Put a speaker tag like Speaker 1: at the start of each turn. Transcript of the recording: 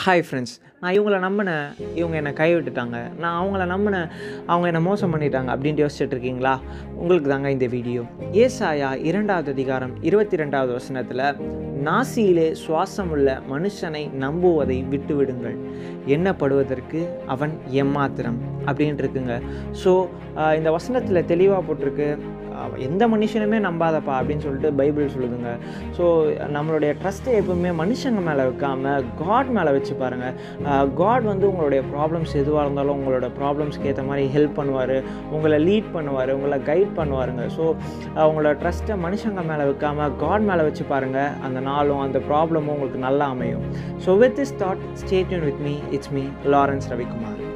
Speaker 1: hi friends நான் இவங்கள நம்பினேன் இவங்க என்னை கைவிட்டுட்டாங்க நான் அவங்கள நம்பினேன் அவங்க என்னை மோசம் பண்ணிட்டாங்க அப்படின்ட்டு யோசிச்சுட்டு இருக்கீங்களா உங்களுக்கு தாங்க இந்த வீடியோ ஏசாயா இரண்டாவது அதிகாரம் இருபத்தி ரெண்டாவது வசனத்தில் நாசியிலே சுவாசமுள்ள மனுஷனை நம்புவதை விட்டு விடுங்கள் எண்ணப்படுவதற்கு அவன் எம்மாத்திரம் அப்படின்ட்டு இருக்குங்க ஸோ இந்த வசனத்தில் தெளிவாக போட்டிருக்கு அஹ், எந்த மனுஷனுமே நம்பாதப்பா அப்படின்னு சொல்லிட்டு பைபிள் சொல்லுதுங்க ஸோ நம்மளுடைய ட்ரஸ்ட்டை எப்பவுமே மனுஷங்க மேலே வைக்காம காட் மேலே வச்சு பாருங்கள் காட் வந்து உங்களுடைய ப்ராப்ளம்ஸ் எதுவாக இருந்தாலும் உங்களோட ப்ராப்ளம்ஸ்க்கு ஏற்ற மாதிரி ஹெல்ப் பண்ணுவார் உங்களை லீட் பண்ணுவார் உங்களை கைட் பண்ணுவாருங்க ஸோ உங்களோட ட்ரஸ்ட்டை மனுஷங்க மேலே வைக்காம காட் மேலே வச்சு பாருங்கள் அந்த நாளும் அந்த ப்ராப்ளமும் உங்களுக்கு நல்லா அமையும் so with this thought stay tuned with me it's me Lawrence Ravikumar